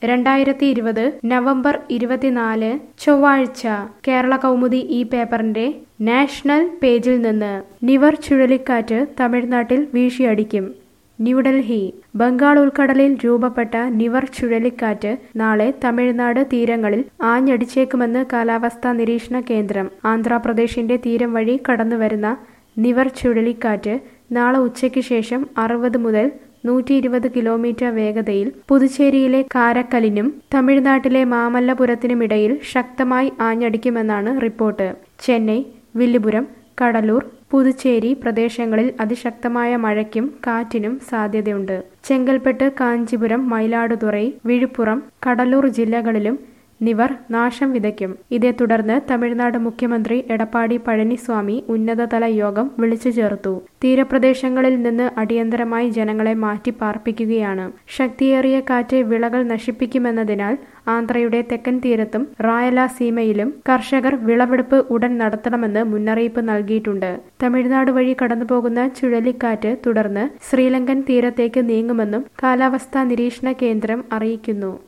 രണ്ടായിരത്തി ഇരുപത് നവംബർ ഇരുപത്തിനാല് ചൊവ്വാഴ്ച കേരള കൗമുദി ഈ പേപ്പറിന്റെ നാഷണൽ പേജിൽ നിന്ന് നിവർ ചുഴലിക്കാറ്റ് തമിഴ്നാട്ടിൽ വീശിയടിക്കും ന്യൂഡൽഹി ബംഗാൾ ഉൾക്കടലിൽ രൂപപ്പെട്ട നിവർ ചുഴലിക്കാറ്റ് നാളെ തമിഴ്നാട് തീരങ്ങളിൽ ആഞ്ഞടിച്ചേക്കുമെന്ന് കാലാവസ്ഥാ നിരീക്ഷണ കേന്ദ്രം ആന്ധ്രാപ്രദേശിന്റെ തീരം വഴി കടന്നുവരുന്ന നിവർ ചുഴലിക്കാറ്റ് നാളെ ഉച്ചയ്ക്ക് ശേഷം അറുപത് മുതൽ നൂറ്റി ഇരുപത് കിലോമീറ്റർ വേഗതയിൽ പുതുച്ചേരിയിലെ കാരക്കലിനും തമിഴ്നാട്ടിലെ മാമല്ലപുരത്തിനുമിടയിൽ ശക്തമായി ആഞ്ഞടിക്കുമെന്നാണ് റിപ്പോർട്ട് ചെന്നൈ വില്ലുപുരം കടലൂർ പുതുച്ചേരി പ്രദേശങ്ങളിൽ അതിശക്തമായ മഴയ്ക്കും കാറ്റിനും സാധ്യതയുണ്ട് ചെങ്കൽപ്പെട്ട് കാഞ്ചീപുരം മയിലാടുതുറൈ വിഴുപ്പുറം കടലൂർ ജില്ലകളിലും നിവർ നാശം വിതയ്ക്കും ഇതേ തുടർന്ന് തമിഴ്നാട് മുഖ്യമന്ത്രി എടപ്പാടി പഴനിസ്വാമി ഉന്നതതല യോഗം വിളിച്ചു ചേർത്തു തീരപ്രദേശങ്ങളിൽ നിന്ന് അടിയന്തരമായി ജനങ്ങളെ മാറ്റി പാർപ്പിക്കുകയാണ് ശക്തിയേറിയ കാറ്റ് വിളകൾ നശിപ്പിക്കുമെന്നതിനാൽ ആന്ധ്രയുടെ തെക്കൻ തീരത്തും റായലസീമയിലും കർഷകർ വിളവെടുപ്പ് ഉടൻ നടത്തണമെന്ന് മുന്നറിയിപ്പ് നൽകിയിട്ടുണ്ട് തമിഴ്നാട് വഴി കടന്നുപോകുന്ന ചുഴലിക്കാറ്റ് തുടർന്ന് ശ്രീലങ്കൻ തീരത്തേക്ക് നീങ്ങുമെന്നും കാലാവസ്ഥാ നിരീക്ഷണ കേന്ദ്രം അറിയിക്കുന്നു